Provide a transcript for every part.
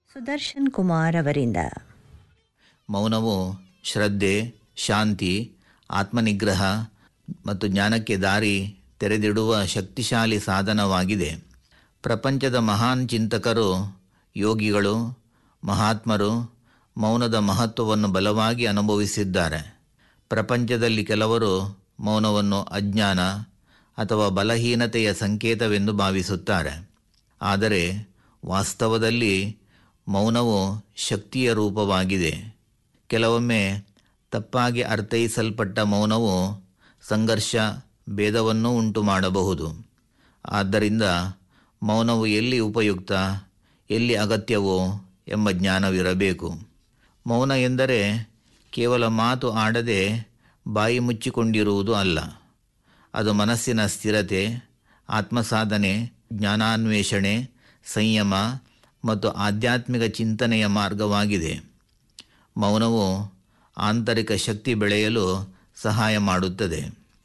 ಸುದರ್ಶನ್ ಕುಮಾರ್ ಅವರಿಂದ ಮೌನವು ಶ್ರದ್ಧೆ ಶಾಂತಿ ಆತ್ಮನಿಗ್ರಹ ಮತ್ತು ಜ್ಞಾನಕ್ಕೆ ದಾರಿ ತೆರೆದಿಡುವ ಶಕ್ತಿಶಾಲಿ ಸಾಧನವಾಗಿದೆ ಪ್ರಪಂಚದ ಮಹಾನ್ ಚಿಂತಕರು ಯೋಗಿಗಳು ಮಹಾತ್ಮರು ಮೌನದ ಮಹತ್ವವನ್ನು ಬಲವಾಗಿ ಅನುಭವಿಸಿದ್ದಾರೆ ಪ್ರಪಂಚದಲ್ಲಿ ಕೆಲವರು ಮೌನವನ್ನು ಅಜ್ಞಾನ ಅಥವಾ ಬಲಹೀನತೆಯ ಸಂಕೇತವೆಂದು ಭಾವಿಸುತ್ತಾರೆ ಆದರೆ ವಾಸ್ತವದಲ್ಲಿ ಮೌನವು ಶಕ್ತಿಯ ರೂಪವಾಗಿದೆ ಕೆಲವೊಮ್ಮೆ ತಪ್ಪಾಗಿ ಅರ್ಥೈಸಲ್ಪಟ್ಟ ಮೌನವು ಸಂಘರ್ಷ ಭೇದವನ್ನೂ ಉಂಟು ಮಾಡಬಹುದು ಆದ್ದರಿಂದ ಮೌನವು ಎಲ್ಲಿ ಉಪಯುಕ್ತ ಎಲ್ಲಿ ಅಗತ್ಯವೋ ಎಂಬ ಜ್ಞಾನವಿರಬೇಕು ಮೌನ ಎಂದರೆ ಕೇವಲ ಮಾತು ಆಡದೆ ಬಾಯಿ ಮುಚ್ಚಿಕೊಂಡಿರುವುದು ಅಲ್ಲ ಅದು ಮನಸ್ಸಿನ ಸ್ಥಿರತೆ ಆತ್ಮಸಾಧನೆ ಜ್ಞಾನಾನ್ವೇಷಣೆ ಸಂಯಮ ಮತ್ತು ಆಧ್ಯಾತ್ಮಿಕ ಚಿಂತನೆಯ ಮಾರ್ಗವಾಗಿದೆ ಮೌನವು ಆಂತರಿಕ ಶಕ್ತಿ ಬೆಳೆಯಲು ಸಹಾಯ ಮಾಡುತ್ತದೆ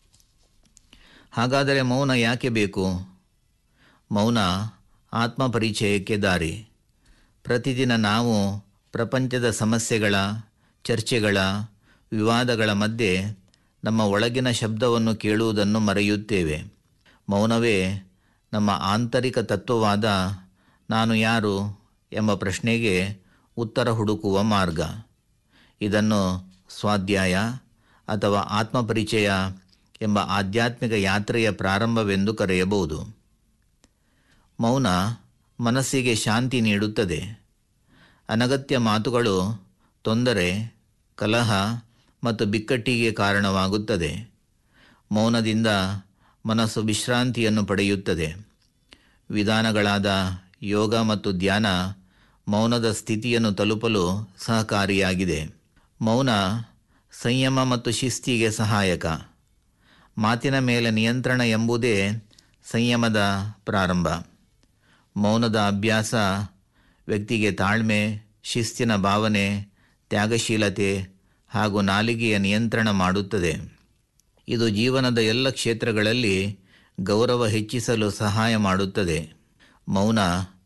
ಹಾಗಾದರೆ ಮೌನ ಯಾಕೆ ಬೇಕು ಮೌನ ಆತ್ಮಪರಿಚಯಕ್ಕೆ ದಾರಿ ಪ್ರತಿದಿನ ನಾವು ಪ್ರಪಂಚದ ಸಮಸ್ಯೆಗಳ ಚರ್ಚೆಗಳ ವಿವಾದಗಳ ಮಧ್ಯೆ ನಮ್ಮ ಒಳಗಿನ ಶಬ್ದವನ್ನು ಕೇಳುವುದನ್ನು ಮರೆಯುತ್ತೇವೆ ಮೌನವೇ ನಮ್ಮ ಆಂತರಿಕ ತತ್ವವಾದ ನಾನು ಯಾರು ಎಂಬ ಪ್ರಶ್ನೆಗೆ ಉತ್ತರ ಹುಡುಕುವ ಮಾರ್ಗ ಇದನ್ನು ಸ್ವಾಧ್ಯಾಯ ಅಥವಾ ಆತ್ಮಪರಿಚಯ ಎಂಬ ಆಧ್ಯಾತ್ಮಿಕ ಯಾತ್ರೆಯ ಪ್ರಾರಂಭವೆಂದು ಕರೆಯಬಹುದು ಮೌನ ಮನಸ್ಸಿಗೆ ಶಾಂತಿ ನೀಡುತ್ತದೆ ಅನಗತ್ಯ ಮಾತುಗಳು ತೊಂದರೆ ಕಲಹ ಮತ್ತು ಬಿಕ್ಕಟ್ಟಿಗೆ ಕಾರಣವಾಗುತ್ತದೆ ಮೌನದಿಂದ ಮನಸ್ಸು ವಿಶ್ರಾಂತಿಯನ್ನು ಪಡೆಯುತ್ತದೆ ವಿಧಾನಗಳಾದ ಯೋಗ ಮತ್ತು ಧ್ಯಾನ ಮೌನದ ಸ್ಥಿತಿಯನ್ನು ತಲುಪಲು ಸಹಕಾರಿಯಾಗಿದೆ ಮೌನ ಸಂಯಮ ಮತ್ತು ಶಿಸ್ತಿಗೆ ಸಹಾಯಕ ಮಾತಿನ ಮೇಲೆ ನಿಯಂತ್ರಣ ಎಂಬುದೇ ಸಂಯಮದ ಪ್ರಾರಂಭ ಮೌನದ ಅಭ್ಯಾಸ ವ್ಯಕ್ತಿಗೆ ತಾಳ್ಮೆ ಶಿಸ್ತಿನ ಭಾವನೆ ತ್ಯಾಗಶೀಲತೆ ಹಾಗೂ ನಾಲಿಗೆಯ ನಿಯಂತ್ರಣ ಮಾಡುತ್ತದೆ ಇದು ಜೀವನದ ಎಲ್ಲ ಕ್ಷೇತ್ರಗಳಲ್ಲಿ ಗೌರವ ಹೆಚ್ಚಿಸಲು ಸಹಾಯ ಮಾಡುತ್ತದೆ ಮೌನ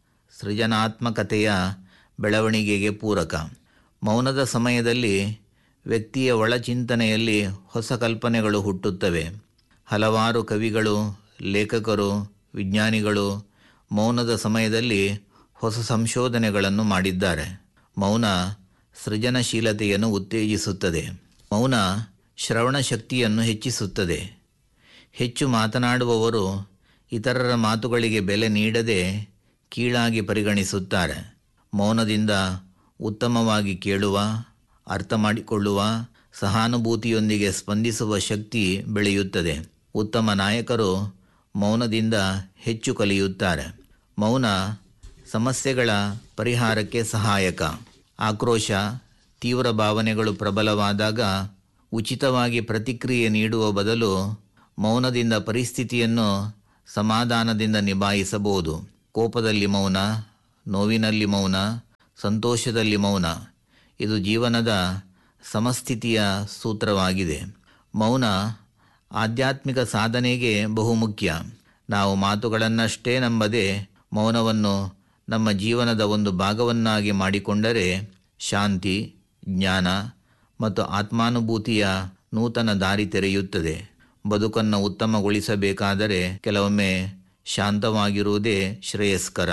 ಸೃಜನಾತ್ಮಕತೆಯ ಬೆಳವಣಿಗೆಗೆ ಪೂರಕ ಮೌನದ ಸಮಯದಲ್ಲಿ ವ್ಯಕ್ತಿಯ ಒಳಚಿಂತನೆಯಲ್ಲಿ ಹೊಸ ಕಲ್ಪನೆಗಳು ಹುಟ್ಟುತ್ತವೆ ಹಲವಾರು ಕವಿಗಳು ಲೇಖಕರು ವಿಜ್ಞಾನಿಗಳು ಮೌನದ ಸಮಯದಲ್ಲಿ ಹೊಸ ಸಂಶೋಧನೆಗಳನ್ನು ಮಾಡಿದ್ದಾರೆ ಮೌನ ಸೃಜನಶೀಲತೆಯನ್ನು ಉತ್ತೇಜಿಸುತ್ತದೆ ಮೌನ ಶ್ರವಣ ಶಕ್ತಿಯನ್ನು ಹೆಚ್ಚಿಸುತ್ತದೆ ಹೆಚ್ಚು ಮಾತನಾಡುವವರು ಇತರರ ಮಾತುಗಳಿಗೆ ಬೆಲೆ ನೀಡದೆ ಕೀಳಾಗಿ ಪರಿಗಣಿಸುತ್ತಾರೆ ಮೌನದಿಂದ ಉತ್ತಮವಾಗಿ ಕೇಳುವ ಅರ್ಥ ಮಾಡಿಕೊಳ್ಳುವ ಸಹಾನುಭೂತಿಯೊಂದಿಗೆ ಸ್ಪಂದಿಸುವ ಶಕ್ತಿ ಬೆಳೆಯುತ್ತದೆ ಉತ್ತಮ ನಾಯಕರು ಮೌನದಿಂದ ಹೆಚ್ಚು ಕಲಿಯುತ್ತಾರೆ ಮೌನ ಸಮಸ್ಯೆಗಳ ಪರಿಹಾರಕ್ಕೆ ಸಹಾಯಕ ಆಕ್ರೋಶ ತೀವ್ರ ಭಾವನೆಗಳು ಪ್ರಬಲವಾದಾಗ ಉಚಿತವಾಗಿ ಪ್ರತಿಕ್ರಿಯೆ ನೀಡುವ ಬದಲು ಮೌನದಿಂದ ಪರಿಸ್ಥಿತಿಯನ್ನು ಸಮಾಧಾನದಿಂದ ನಿಭಾಯಿಸಬಹುದು ಕೋಪದಲ್ಲಿ ಮೌನ ನೋವಿನಲ್ಲಿ ಮೌನ ಸಂತೋಷದಲ್ಲಿ ಮೌನ ಇದು ಜೀವನದ ಸಮಸ್ಥಿತಿಯ ಸೂತ್ರವಾಗಿದೆ ಮೌನ ಆಧ್ಯಾತ್ಮಿಕ ಸಾಧನೆಗೆ ಬಹುಮುಖ್ಯ ನಾವು ಮಾತುಗಳನ್ನಷ್ಟೇ ನಂಬದೆ ಮೌನವನ್ನು ನಮ್ಮ ಜೀವನದ ಒಂದು ಭಾಗವನ್ನಾಗಿ ಮಾಡಿಕೊಂಡರೆ ಶಾಂತಿ ಜ್ಞಾನ ಮತ್ತು ಆತ್ಮಾನುಭೂತಿಯ ನೂತನ ದಾರಿ ತೆರೆಯುತ್ತದೆ ಬದುಕನ್ನು ಉತ್ತಮಗೊಳಿಸಬೇಕಾದರೆ ಕೆಲವೊಮ್ಮೆ ಶಾಂತವಾಗಿರುವುದೇ ಶ್ರೇಯಸ್ಕರ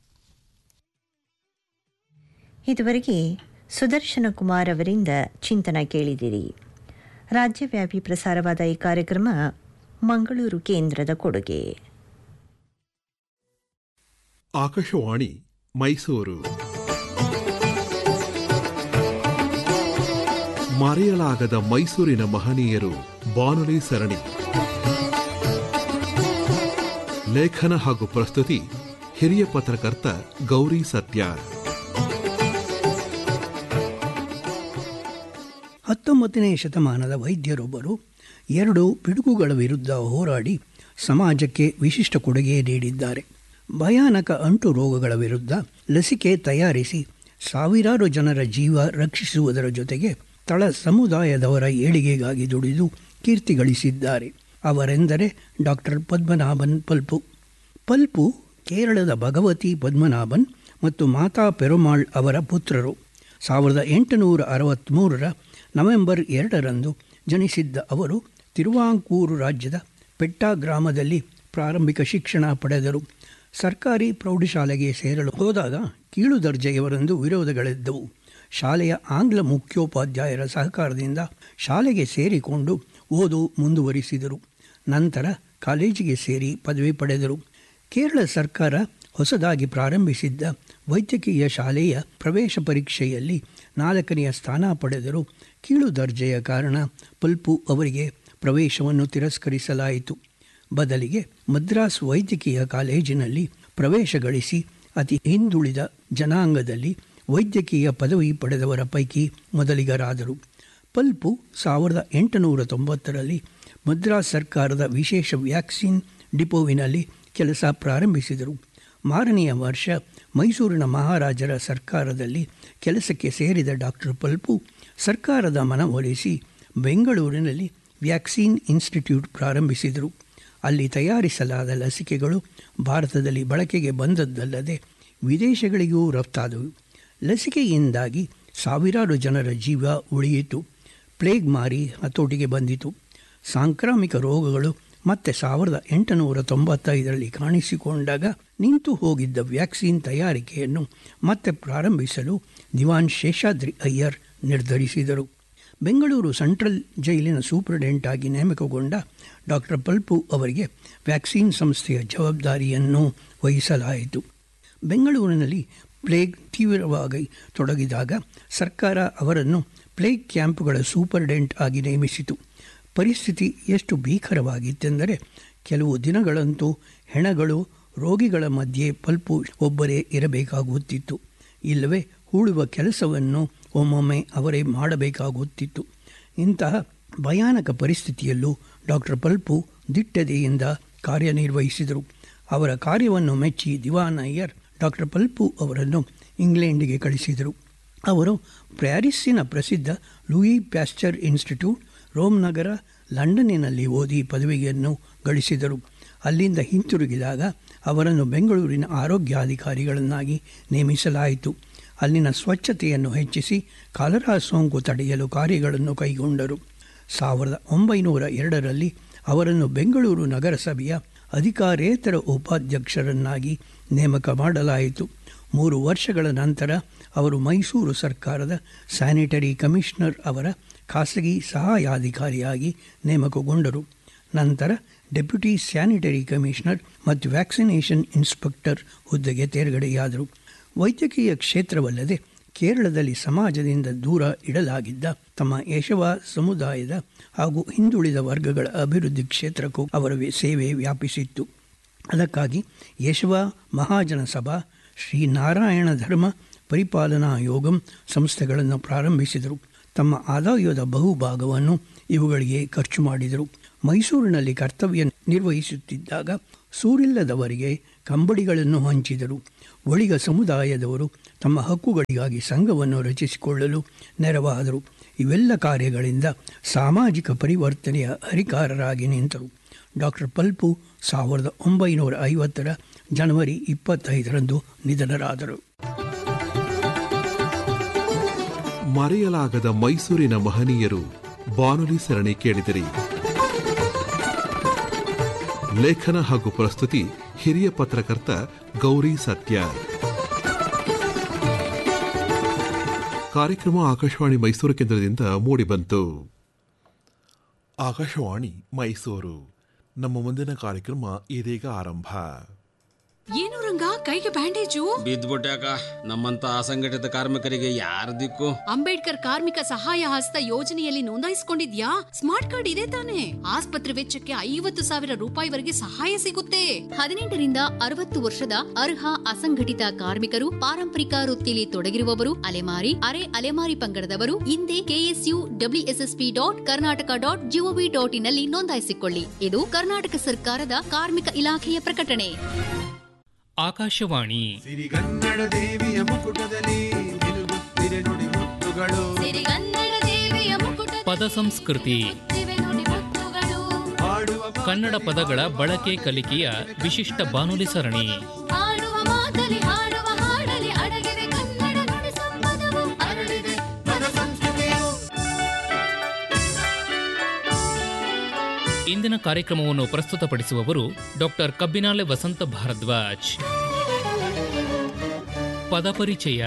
ಇದುವರೆಗೆ ಸುದರ್ಶನ ಕುಮಾರ್ ಅವರಿಂದ ಚಿಂತನ ಕೇಳಿದಿರಿ ರಾಜ್ಯವ್ಯಾಪಿ ಪ್ರಸಾರವಾದ ಈ ಕಾರ್ಯಕ್ರಮ ಮಂಗಳೂರು ಕೇಂದ್ರದ ಕೊಡುಗೆ ಆಕಾಶವಾಣಿ ಮೈಸೂರು ಮರೆಯಲಾಗದ ಮೈಸೂರಿನ ಮಹನೀಯರು ಬಾನುಲಿ ಸರಣಿ ಲೇಖನ ಹಾಗೂ ಪ್ರಸ್ತುತಿ ಹಿರಿಯ ಪತ್ರಕರ್ತ ಗೌರಿ ಸತ್ಯಾರ್ ಹತ್ತೊಂಬತ್ತನೇ ಶತಮಾನದ ವೈದ್ಯರೊಬ್ಬರು ಎರಡು ಪಿಡುಗುಗಳ ವಿರುದ್ಧ ಹೋರಾಡಿ ಸಮಾಜಕ್ಕೆ ವಿಶಿಷ್ಟ ಕೊಡುಗೆ ನೀಡಿದ್ದಾರೆ ಭಯಾನಕ ಅಂಟು ರೋಗಗಳ ವಿರುದ್ಧ ಲಸಿಕೆ ತಯಾರಿಸಿ ಸಾವಿರಾರು ಜನರ ಜೀವ ರಕ್ಷಿಸುವುದರ ಜೊತೆಗೆ ತಳ ಸಮುದಾಯದವರ ಏಳಿಗೆಗಾಗಿ ದುಡಿದು ಕೀರ್ತಿ ಗಳಿಸಿದ್ದಾರೆ ಅವರೆಂದರೆ ಡಾಕ್ಟರ್ ಪದ್ಮನಾಭನ್ ಪಲ್ಪು ಪಲ್ಪು ಕೇರಳದ ಭಗವತಿ ಪದ್ಮನಾಭನ್ ಮತ್ತು ಮಾತಾ ಪೆರುಮಾಳ್ ಅವರ ಪುತ್ರರು ಸಾವಿರದ ಎಂಟುನೂರ ಅರವತ್ತ್ಮೂರರ ನವೆಂಬರ್ ಎರಡರಂದು ಜನಿಸಿದ್ದ ಅವರು ತಿರುವಾಂಕೂರು ರಾಜ್ಯದ ಪೆಟ್ಟಾ ಗ್ರಾಮದಲ್ಲಿ ಪ್ರಾರಂಭಿಕ ಶಿಕ್ಷಣ ಪಡೆದರು ಸರ್ಕಾರಿ ಪ್ರೌಢಶಾಲೆಗೆ ಸೇರಲು ಹೋದಾಗ ಕೀಳು ದರ್ಜೆಯವರೆಂದು ವಿರೋಧಗಳಿದ್ದವು ಶಾಲೆಯ ಆಂಗ್ಲ ಮುಖ್ಯೋಪಾಧ್ಯಾಯರ ಸಹಕಾರದಿಂದ ಶಾಲೆಗೆ ಸೇರಿಕೊಂಡು ಓದು ಮುಂದುವರಿಸಿದರು ನಂತರ ಕಾಲೇಜಿಗೆ ಸೇರಿ ಪದವಿ ಪಡೆದರು ಕೇರಳ ಸರ್ಕಾರ ಹೊಸದಾಗಿ ಪ್ರಾರಂಭಿಸಿದ್ದ ವೈದ್ಯಕೀಯ ಶಾಲೆಯ ಪ್ರವೇಶ ಪರೀಕ್ಷೆಯಲ್ಲಿ ನಾಲ್ಕನೆಯ ಸ್ಥಾನ ಪಡೆದರು ಕೀಳು ದರ್ಜೆಯ ಕಾರಣ ಪಲ್ಪು ಅವರಿಗೆ ಪ್ರವೇಶವನ್ನು ತಿರಸ್ಕರಿಸಲಾಯಿತು ಬದಲಿಗೆ ಮದ್ರಾಸ್ ವೈದ್ಯಕೀಯ ಕಾಲೇಜಿನಲ್ಲಿ ಪ್ರವೇಶ ಗಳಿಸಿ ಅತಿ ಹಿಂದುಳಿದ ಜನಾಂಗದಲ್ಲಿ ವೈದ್ಯಕೀಯ ಪದವಿ ಪಡೆದವರ ಪೈಕಿ ಮೊದಲಿಗರಾದರು ಪಲ್ಪು ಸಾವಿರದ ಎಂಟುನೂರ ತೊಂಬತ್ತರಲ್ಲಿ ಮದ್ರಾಸ್ ಸರ್ಕಾರದ ವಿಶೇಷ ವ್ಯಾಕ್ಸಿನ್ ಡಿಪೋವಿನಲ್ಲಿ ಕೆಲಸ ಪ್ರಾರಂಭಿಸಿದರು ಮಾರನೆಯ ವರ್ಷ ಮೈಸೂರಿನ ಮಹಾರಾಜರ ಸರ್ಕಾರದಲ್ಲಿ ಕೆಲಸಕ್ಕೆ ಸೇರಿದ ಡಾಕ್ಟರ್ ಪಲ್ಪು ಸರ್ಕಾರದ ಮನವೊಲಿಸಿ ಬೆಂಗಳೂರಿನಲ್ಲಿ ವ್ಯಾಕ್ಸಿನ್ ಇನ್ಸ್ಟಿಟ್ಯೂಟ್ ಪ್ರಾರಂಭಿಸಿದರು ಅಲ್ಲಿ ತಯಾರಿಸಲಾದ ಲಸಿಕೆಗಳು ಭಾರತದಲ್ಲಿ ಬಳಕೆಗೆ ಬಂದದ್ದಲ್ಲದೆ ವಿದೇಶಗಳಿಗೂ ರಫ್ತಾದವು ಲಸಿಕೆಯಿಂದಾಗಿ ಸಾವಿರಾರು ಜನರ ಜೀವ ಉಳಿಯಿತು ಪ್ಲೇಗ್ ಮಾರಿ ಹತೋಟಿಗೆ ಬಂದಿತು ಸಾಂಕ್ರಾಮಿಕ ರೋಗಗಳು ಮತ್ತೆ ಸಾವಿರದ ಎಂಟುನೂರ ತೊಂಬತ್ತೈದರಲ್ಲಿ ಕಾಣಿಸಿಕೊಂಡಾಗ ನಿಂತು ಹೋಗಿದ್ದ ವ್ಯಾಕ್ಸಿನ್ ತಯಾರಿಕೆಯನ್ನು ಮತ್ತೆ ಪ್ರಾರಂಭಿಸಲು ದಿವಾನ್ ಶೇಷಾದ್ರಿ ಅಯ್ಯರ್ ನಿರ್ಧರಿಸಿದರು ಬೆಂಗಳೂರು ಸೆಂಟ್ರಲ್ ಜೈಲಿನ ಸೂಪರಿಂಟೆಂಟ್ ಆಗಿ ನೇಮಕಗೊಂಡ ಡಾಕ್ಟರ್ ಪಲ್ಪು ಅವರಿಗೆ ವ್ಯಾಕ್ಸಿನ್ ಸಂಸ್ಥೆಯ ಜವಾಬ್ದಾರಿಯನ್ನು ವಹಿಸಲಾಯಿತು ಬೆಂಗಳೂರಿನಲ್ಲಿ ಪ್ಲೇಗ್ ತೀವ್ರವಾಗಿ ತೊಡಗಿದಾಗ ಸರ್ಕಾರ ಅವರನ್ನು ಪ್ಲೇಗ್ ಕ್ಯಾಂಪ್ಗಳ ಸೂಪರ್ಡೆಂಟ್ ಆಗಿ ನೇಮಿಸಿತು ಪರಿಸ್ಥಿತಿ ಎಷ್ಟು ಭೀಕರವಾಗಿತ್ತೆಂದರೆ ಕೆಲವು ದಿನಗಳಂತೂ ಹೆಣಗಳು ರೋಗಿಗಳ ಮಧ್ಯೆ ಪಲ್ಪು ಒಬ್ಬರೇ ಇರಬೇಕಾಗುತ್ತಿತ್ತು ಇಲ್ಲವೇ ಹೂಳುವ ಕೆಲಸವನ್ನು ಒಮ್ಮೊಮ್ಮೆ ಅವರೇ ಮಾಡಬೇಕಾಗುತ್ತಿತ್ತು ಇಂತಹ ಭಯಾನಕ ಪರಿಸ್ಥಿತಿಯಲ್ಲೂ ಡಾಕ್ಟರ್ ಪಲ್ಪು ದಿಟ್ಟತೆಯಿಂದ ಕಾರ್ಯನಿರ್ವಹಿಸಿದರು ಅವರ ಕಾರ್ಯವನ್ನು ಮೆಚ್ಚಿ ದಿವಾನ್ ಅಯ್ಯರ್ ಡಾಕ್ಟರ್ ಪಲ್ಪು ಅವರನ್ನು ಇಂಗ್ಲೆಂಡಿಗೆ ಕಳಿಸಿದರು ಅವರು ಪ್ಯಾರಿಸ್ಸಿನ ಪ್ರಸಿದ್ಧ ಲೂಯಿ ಪ್ಯಾಸ್ಚರ್ ಇನ್ಸ್ಟಿಟ್ಯೂಟ್ ರೋಮ್ ನಗರ ಲಂಡನ್ನಿನಲ್ಲಿ ಓದಿ ಪದವಿಯನ್ನು ಗಳಿಸಿದರು ಅಲ್ಲಿಂದ ಹಿಂತಿರುಗಿದಾಗ ಅವರನ್ನು ಬೆಂಗಳೂರಿನ ಆರೋಗ್ಯಾಧಿಕಾರಿಗಳನ್ನಾಗಿ ನೇಮಿಸಲಾಯಿತು ಅಲ್ಲಿನ ಸ್ವಚ್ಛತೆಯನ್ನು ಹೆಚ್ಚಿಸಿ ಕಾಲರಾ ಸೋಂಕು ತಡೆಯಲು ಕಾರ್ಯಗಳನ್ನು ಕೈಗೊಂಡರು ಸಾವಿರದ ಒಂಬೈನೂರ ಎರಡರಲ್ಲಿ ಅವರನ್ನು ಬೆಂಗಳೂರು ನಗರಸಭೆಯ ಅಧಿಕಾರೇತರ ಉಪಾಧ್ಯಕ್ಷರನ್ನಾಗಿ ನೇಮಕ ಮಾಡಲಾಯಿತು ಮೂರು ವರ್ಷಗಳ ನಂತರ ಅವರು ಮೈಸೂರು ಸರ್ಕಾರದ ಸ್ಯಾನಿಟರಿ ಕಮಿಷನರ್ ಅವರ ಖಾಸಗಿ ಸಹಾಯಾಧಿಕಾರಿಯಾಗಿ ನೇಮಕಗೊಂಡರು ನಂತರ ಡೆಪ್ಯೂಟಿ ಸ್ಯಾನಿಟರಿ ಕಮಿಷನರ್ ಮತ್ತು ವ್ಯಾಕ್ಸಿನೇಷನ್ ಇನ್ಸ್ಪೆಕ್ಟರ್ ಹುದ್ದೆಗೆ ತೇರ್ಗಡೆಯಾದರು ವೈದ್ಯಕೀಯ ಕ್ಷೇತ್ರವಲ್ಲದೆ ಕೇರಳದಲ್ಲಿ ಸಮಾಜದಿಂದ ದೂರ ಇಡಲಾಗಿದ್ದ ತಮ್ಮ ಯಶವ ಸಮುದಾಯದ ಹಾಗೂ ಹಿಂದುಳಿದ ವರ್ಗಗಳ ಅಭಿವೃದ್ಧಿ ಕ್ಷೇತ್ರಕ್ಕೂ ಅವರ ಸೇವೆ ವ್ಯಾಪಿಸಿತ್ತು ಅದಕ್ಕಾಗಿ ಯಶವ ಮಹಾಜನ ಸಭಾ ಶ್ರೀ ನಾರಾಯಣ ಧರ್ಮ ಪರಿಪಾಲನಾ ಯೋಗಂ ಸಂಸ್ಥೆಗಳನ್ನು ಪ್ರಾರಂಭಿಸಿದರು ತಮ್ಮ ಆದಾಯದ ಬಹುಭಾಗವನ್ನು ಇವುಗಳಿಗೆ ಖರ್ಚು ಮಾಡಿದರು ಮೈಸೂರಿನಲ್ಲಿ ಕರ್ತವ್ಯ ನಿರ್ವಹಿಸುತ್ತಿದ್ದಾಗ ಸೂರಿಲ್ಲದವರಿಗೆ ಕಂಬಳಿಗಳನ್ನು ಹಂಚಿದರು ಒಳಿಗ ಸಮುದಾಯದವರು ತಮ್ಮ ಹಕ್ಕುಗಳಿಗಾಗಿ ಸಂಘವನ್ನು ರಚಿಸಿಕೊಳ್ಳಲು ನೆರವಾದರು ಇವೆಲ್ಲ ಕಾರ್ಯಗಳಿಂದ ಸಾಮಾಜಿಕ ಪರಿವರ್ತನೆಯ ಹರಿಕಾರರಾಗಿ ನಿಂತರು ಡಾಕ್ಟರ್ ಪಲ್ಪು ಸಾವಿರದ ಒಂಬೈನೂರ ಐವತ್ತರ ಜನವರಿ ಇಪ್ಪತ್ತೈದರಂದು ನಿಧನರಾದರು ಮರೆಯಲಾಗದ ಮೈಸೂರಿನ ಮಹನೀಯರು ಬಾನುಲಿ ಸರಣಿ ಕೇಳಿದಿರಿ ಲೇಖನ ಹಾಗೂ ಪ್ರಸ್ತುತಿ ಹಿರಿಯ ಪತ್ರಕರ್ತ ಗೌರಿ ಸತ್ಯ ಕಾರ್ಯಕ್ರಮ ಆಕಾಶವಾಣಿ ಮೈಸೂರು ಕೇಂದ್ರದಿಂದ ಮೂಡಿಬಂತು ಆಕಾಶವಾಣಿ ಮೈಸೂರು ನಮ್ಮ ಮುಂದಿನ ಕಾರ್ಯಕ್ರಮ ಇದೀಗ ಆರಂಭ ಏನು ರಂಗ ಕೈಗೆ ಬ್ಯಾಂಡೇಜು ಬಿದ್ದ್ಬಿಟ್ಯಾಕ ನಮ್ಮಂತ ಅಸಂಘಟಿತ ಕಾರ್ಮಿಕರಿಗೆ ಯಾರ ದಿಕ್ಕು ಅಂಬೇಡ್ಕರ್ ಕಾರ್ಮಿಕ ಸಹಾಯ ಹಸ್ತ ಯೋಜನೆಯಲ್ಲಿ ನೋಂದಾಯಿಸಿಕೊಂಡಿದ್ಯಾ ಸ್ಮಾರ್ಟ್ ಕಾರ್ಡ್ ಇದೆ ತಾನೆ ಆಸ್ಪತ್ರೆ ವೆಚ್ಚಕ್ಕೆ ಐವತ್ತು ಸಾವಿರ ರೂಪಾಯಿವರೆಗೆ ಸಹಾಯ ಸಿಗುತ್ತೆ ಹದಿನೆಂಟರಿಂದ ಅರವತ್ತು ವರ್ಷದ ಅರ್ಹ ಅಸಂಘಟಿತ ಕಾರ್ಮಿಕರು ಪಾರಂಪರಿಕ ವೃತ್ತಿಲಿ ತೊಡಗಿರುವವರು ಅಲೆಮಾರಿ ಅರೆ ಅಲೆಮಾರಿ ಪಂಗಡದವರು ಹಿಂದೆ KSU WSSP dot Karnataka dot GOV dot ಇನ್ನಲ್ಲಿ ನೋಂದಾಯಿಸಿಕೊಳ್ಳಿ ಇದು ಕರ್ನಾಟಕ ಸರ್ಕಾರದ ಕಾರ್ಮಿಕ ಇಲಾಖೆಯ ಪ್ರಕಟಣೆ ಆಕಾಶವಾಣಿ ಸಿರಿಗನ್ನಡ ದೇವಿಯ ಮುಕುಟದಲ್ಲಿ ನಿಲುಗುತ್ತಿರೆ ನುಡಿ ಮುತ್ತುಗಳು ಪದ ಸಂಸ್ಕೃತಿ ಹಾಡುವ ಕನ್ನಡ ಪದಗಳ ಬಳಕೆ ಕಲಿಕೆಯ ವಿಶಿಷ್ಟ ಬಾನುಲಿ ಸರಣಿ ಹಾಡುವ ಮಾತಲಿ ಹಾಡುವ ಹಾಡಲಿ ಇಂದಿನ ಕಾರ್ಯಕ್ರಮವನ್ನು ಪ್ರಸ್ತುತಪಡಿಸುವವರು ಡಾಕ್ಟರ್ ಕಬ್ಬಿನಾಲೆ ವಸಂತ ಭಾರದ್ವಾಜ್ ಪದಪರಿಚಯ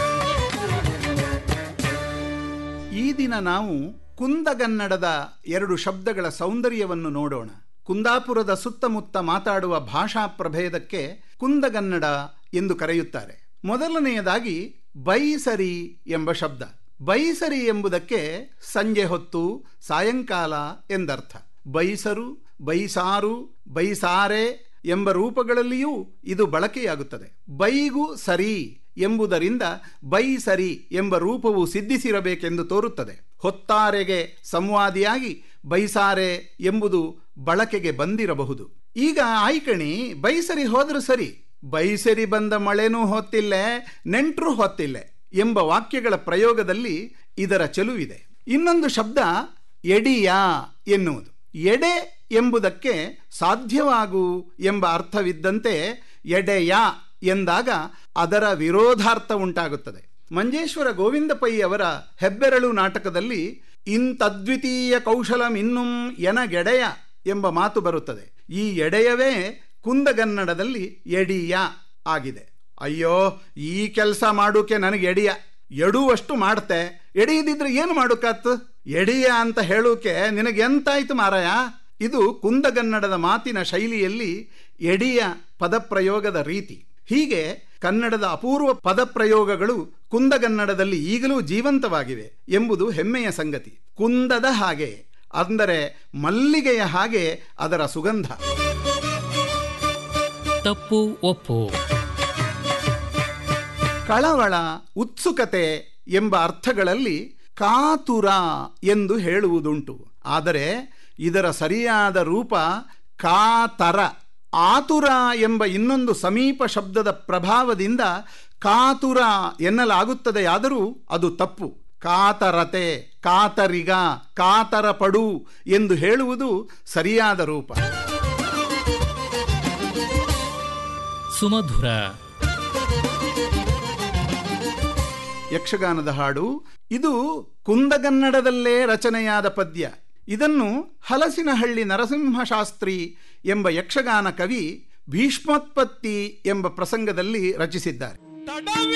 ಈ ದಿನ ನಾವು ಕುಂದಗನ್ನಡದ ಎರಡು ಶಬ್ದಗಳ ಸೌಂದರ್ಯವನ್ನು ನೋಡೋಣ ಕುಂದಾಪುರದ ಸುತ್ತಮುತ್ತ ಮಾತಾಡುವ ಭಾಷಾ ಪ್ರಭೇದಕ್ಕೆ ಕುಂದಗನ್ನಡ ಎಂದು ಕರೆಯುತ್ತಾರೆ ಮೊದಲನೆಯದಾಗಿ ಬೈಸರಿ ಎಂಬ ಶಬ್ದ ಬೈಸರಿ ಎಂಬುದಕ್ಕೆ ಸಂಜೆ ಹೊತ್ತು ಸಾಯಂಕಾಲ ಎಂದರ್ಥ ಬೈಸರು ಬೈಸಾರು ಬೈಸಾರೆ ಎಂಬ ರೂಪಗಳಲ್ಲಿಯೂ ಇದು ಬಳಕೆಯಾಗುತ್ತದೆ ಬೈಗು ಸರಿ ಎಂಬುದರಿಂದ ಬೈ ಸರಿ ಎಂಬ ರೂಪವು ಸಿದ್ಧಿಸಿರಬೇಕೆಂದು ತೋರುತ್ತದೆ ಹೊತ್ತಾರೆಗೆ ಸಂವಾದಿಯಾಗಿ ಬೈಸಾರೆ ಎಂಬುದು ಬಳಕೆಗೆ ಬಂದಿರಬಹುದು ಈಗ ಆಯ್ಕಣಿ ಬೈಸರಿ ಹೋದರೂ ಸರಿ ಬೈಸರಿ ಬಂದ ಮಳೆನೂ ಹೊತ್ತಿಲ್ಲೆ ನೆಂಟ್ರು ಹೊತ್ತಿಲ್ಲೆ ಎಂಬ ವಾಕ್ಯಗಳ ಪ್ರಯೋಗದಲ್ಲಿ ಇದರ ಚೆಲುವಿದೆ ಇನ್ನೊಂದು ಶಬ್ದ ಎಡಿಯ ಎನ್ನುವುದು ಎಡೆ ಎಂಬುದಕ್ಕೆ ಸಾಧ್ಯವಾಗು ಎಂಬ ಅರ್ಥವಿದ್ದಂತೆ ಎಡೆಯ ಎಂದಾಗ ಅದರ ವಿರೋಧಾರ್ಥ ಉಂಟಾಗುತ್ತದೆ ಮಂಜೇಶ್ವರ ಗೋವಿಂದ ಪೈ ಅವರ ಹೆಬ್ಬೆರಳು ನಾಟಕದಲ್ಲಿ ಇಂತದ್ವಿತೀಯ ಕೌಶಲಂ ಇನ್ನುಂ ಎನಗೆಡೆಯ ಎಂಬ ಮಾತು ಬರುತ್ತದೆ ಈ ಎಡೆಯವೇ ಕುಂದಗನ್ನಡದಲ್ಲಿ ಎಡಿಯ ಆಗಿದೆ ಅಯ್ಯೋ ಈ ಕೆಲಸ ಮಾಡೋಕೆ ನನಗೆ ಎಡಿಯ ಎಡುವಷ್ಟು ಮಾಡ್ತೆ ಎಡಿಯದಿದ್ರೆ ಏನು ಮಾಡೋಕಾತ್ ಎಡಿಯ ಅಂತ ಹೇಳೋಕೆ ನಿನಗೆ ಎಂತಾಯ್ತು ಮಾರಾಯ ಇದು ಕುಂದಗನ್ನಡದ ಮಾತಿನ ಶೈಲಿಯಲ್ಲಿ ಎಡಿಯ ಪದಪ್ರಯೋಗದ ರೀತಿ ಹೀಗೆ ಕನ್ನಡದ ಅಪೂರ್ವ ಪದಪ್ರಯೋಗಗಳು ಕುಂದಗನ್ನಡದಲ್ಲಿ ಈಗಲೂ ಜೀವಂತವಾಗಿವೆ ಎಂಬುದು ಹೆಮ್ಮೆಯ ಸಂಗತಿ ಕುಂದದ ಹಾಗೆ ಅಂದರೆ ಮಲ್ಲಿಗೆಯ ಹಾಗೆ ಅದರ ಸುಗಂಧ ತಪ್ಪು ಒಪ್ಪು ಕಳವಳ ಉತ್ಸುಕತೆ ಎಂಬ ಅರ್ಥಗಳಲ್ಲಿ ಕಾತುರ ಎಂದು ಹೇಳುವುದುಂಟು ಆದರೆ ಇದರ ಸರಿಯಾದ ರೂಪ ಕಾತರ ಆತುರ ಎಂಬ ಇನ್ನೊಂದು ಸಮೀಪ ಶಬ್ದದ ಪ್ರಭಾವದಿಂದ ಕಾತುರ ಎನ್ನಲಾಗುತ್ತದೆಯಾದರೂ ಅದು ತಪ್ಪು ಕಾತರತೆ ಕಾತರಿಗ ಕಾತರ ಪಡು ಎಂದು ಹೇಳುವುದು ಸರಿಯಾದ ರೂಪ ಸುಮಧುರ ಯಕ್ಷಗಾನದ ಹಾಡು ಇದು ಕುಂದಗನ್ನಡದಲ್ಲೇ ರಚನೆಯಾದ ಪದ್ಯ ಇದನ್ನು ಹಲಸಿನಹಳ್ಳಿ ನರಸಿಂಹಶಾಸ್ತ್ರಿ ಎಂಬ ಯಕ್ಷಗಾನ ಕವಿ ಭೀಷ್ಮೋತ್ಪತ್ತಿ ಎಂಬ ಪ್ರಸಂಗದಲ್ಲಿ ರಚಿಸಿದ್ದಾರೆ